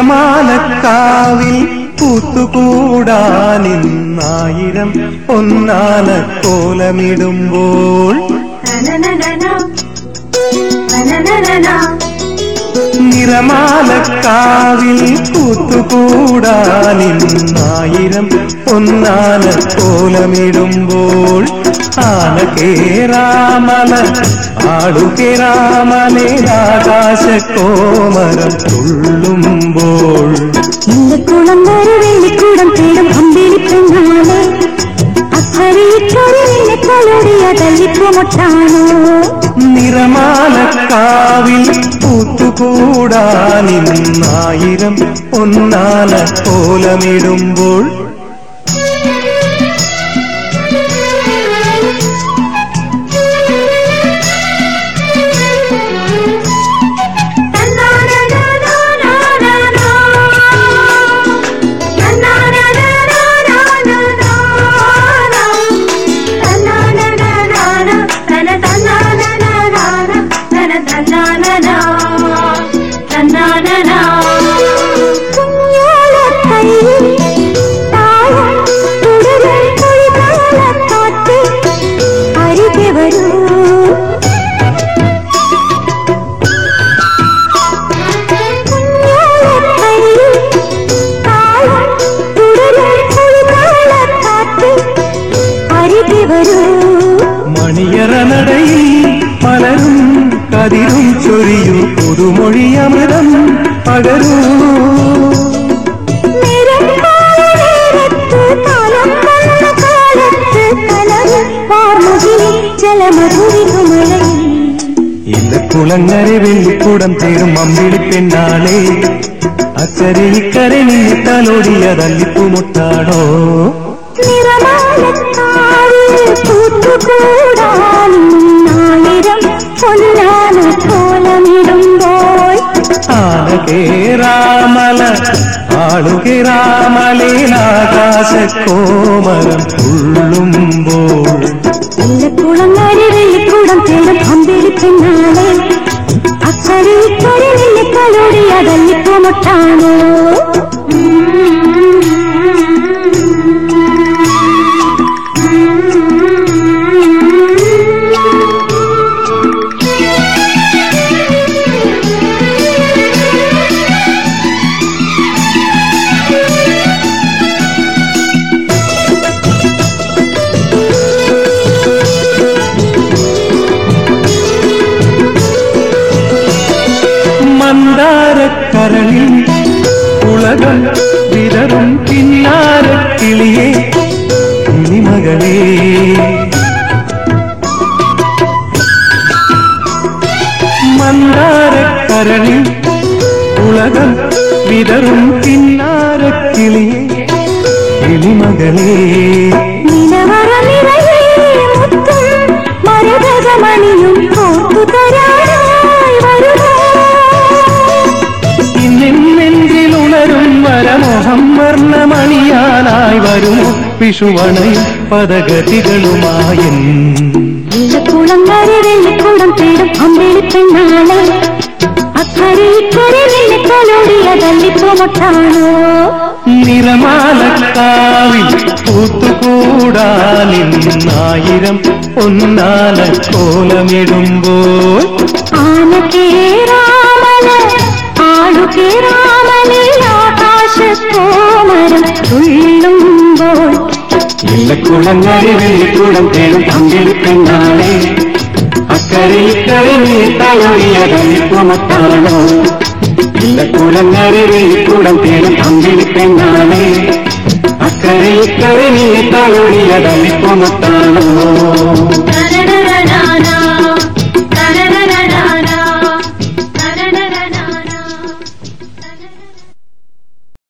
നിറമാലക്കാവിൽ പൂത്തുകൂടാനിന്നായിരം ഒന്നാന കോലമിടുമ്പോൾ നിറമാലക്കാവിൽ കൂത്തുകൂടാനിന്നായിരം ഒന്നാന കോലമിടുമ്പോൾ ആന കേറാമല ആടുകേറാമലേകാശ കോമരം തുള്ളുമ്പോൾ ഇല്ലക്കുളം വരെ വെള്ളിക്കൂടം തേടും അമ്പിളി പെണ്ണാളെ അക്കരെ ഇക്കരെ നിന്നെ കളടിയ തല്ലിപ്പുമൊട്ടാണോ നിറമാലക്കാവിൽ പൂത്തുകൂടാനിന്നായിരം ഒന്നാന കോലമിടുമ്പോൾ അരികെ വരൂ മണിയറ നടയിൽ പലരും കതിരും ചൊരിയൂ പുതുമൊഴി അമൃതം പകരൂ ഇല്ലക്കുളങ്ങരെ വെള്ളിക്കൂടം തേടും അമ്പിളി പെണ്ണാളെ അക്കരെ ഇക്കരെ നിന്നെ തലോടിയ തല്ലിപ്പുമുട്ടാടോ കോലമിടുമ്പോൾ ആന കേറാമല ആളുകേറാമലേലാകാശ കോമരം തുള്ളുമ്പോൾ വെള്ളക്കുളങ്ങാരി വെള്ളിക്കൂടം തേടും അമ്പിളി പെണ്ണാളെ അക്കരെ ഇക്കരെ നിന്നെ കളോടി അതല്ലിപ്പുമൊട്ടാണോ മന്ദാരക്കരളിൽ ഉലകം വിതറും കിന്നാരക്കിളിയെ കിളിമകളേ മന്ദാരക്കരളിൽ ഉലകം വിതറും കിന്നാരക്കിളിയെ കിളിമകളേ നിലവറ നിറയെ മുത്തും മരതകമണിയും കോർത്തു തരാനായി വരുമോ ഇന്നെന്നെഞ്ചിൽ ഉണരും വരമോഹം വർണ്ണമണിയാനായി വരുമോ വിഷുവണയും പദഗതികളുമായൻ വെള്ളക്കുളം വരെ വെള്ളിക്കുളം തേടും അമ്പിളി പെണ്ണാളെ അക്കരെ ഇക്കരെ നിന്നെ കളോടിയ തല്ലിപ്പുമൊട്ടാണോ നിറമാലക്കാവിൽ പൂത്തുകൂടാനിന്നായിരം ഒന്നാന കോലമിടുമ്പോൾ ആന കേറാമല ആളു കേറാമലേ ആകാശക്കോമരം തുള്ളുമ്പോൾ ഇല്ലക്കുളങ്ങരെ വെള്ളിക്കുളം തേടും പങ്കെടുക്കന്നാളെ അക്കരെ ഇക്കരെ നീട്ടാളൊഴിയതല്ലിപ്പുമത്താണോ ഇല്ലക്കുളങ്ങരെ വെള്ളിക്കുളം തേടും പങ്കെടുക്കന്നാളെ അക്കരെ ഇക്കരെ നീട്ടാളൊഴിയതല്ലിപ്പുമത്താണോ